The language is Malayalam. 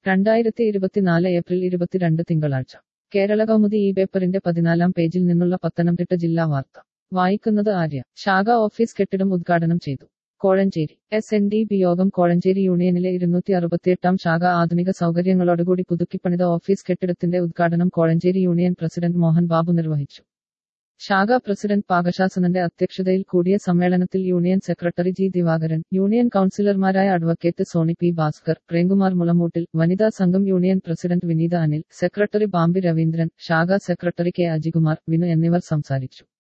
രണ്ടായിരത്തി ഇരുപത്തിനാല് ഏപ്രിൽ ഇരുപത്തിരണ്ട് തിങ്കളാഴ്ച കേരള കൗമുദി ഈ പേപ്പറിന്റെ പതിനാലാം പേജിൽ നിന്നുള്ള പത്തനംതിട്ട ജില്ലാ വാർത്ത വായിക്കുന്നത് ആര്യ ശാഖ ഓഫീസ് കെട്ടിടം ഉദ്ഘാടനം ചെയ്തു Kozhencherry S N D P Yogam Kozhencherry യൂണിയനിലെ ഇരുന്നൂറ്റി അറുപത്തിയെട്ടാം ശാഖ ആധുനിക സൗകര്യങ്ങളോടുകൂടി പുതുക്കിപ്പണിത ഓഫീസ് കെട്ടിടത്തിന്റെ ഉദ്ഘാടനം കോഴഞ്ചേരി യൂണിയൻ പ്രസിഡന്റ് മോഹൻ ബാബു നിർവഹിച്ചു ശാഖ പ്രസിഡന്റ് പാകശാസനന്റെ അധ്യക്ഷതയിൽ കൂടിയ സമ്മേളനത്തിൽ union secretary G Divakaran union കൌൺസിലർമാരായ അഡ്വക്കേറ്റ് സോണി പി ഭാസ്കർ പ്രേംകുമാർ മുളമൂട്ടിൽ വനിതാ സംഘം union president Vineetha Anil secretary Bampi Raveendran ശാഖ സെക്രട്ടറി കെ അജികുമാർ വിനു എന്നിവർ സംസാരിച്ചു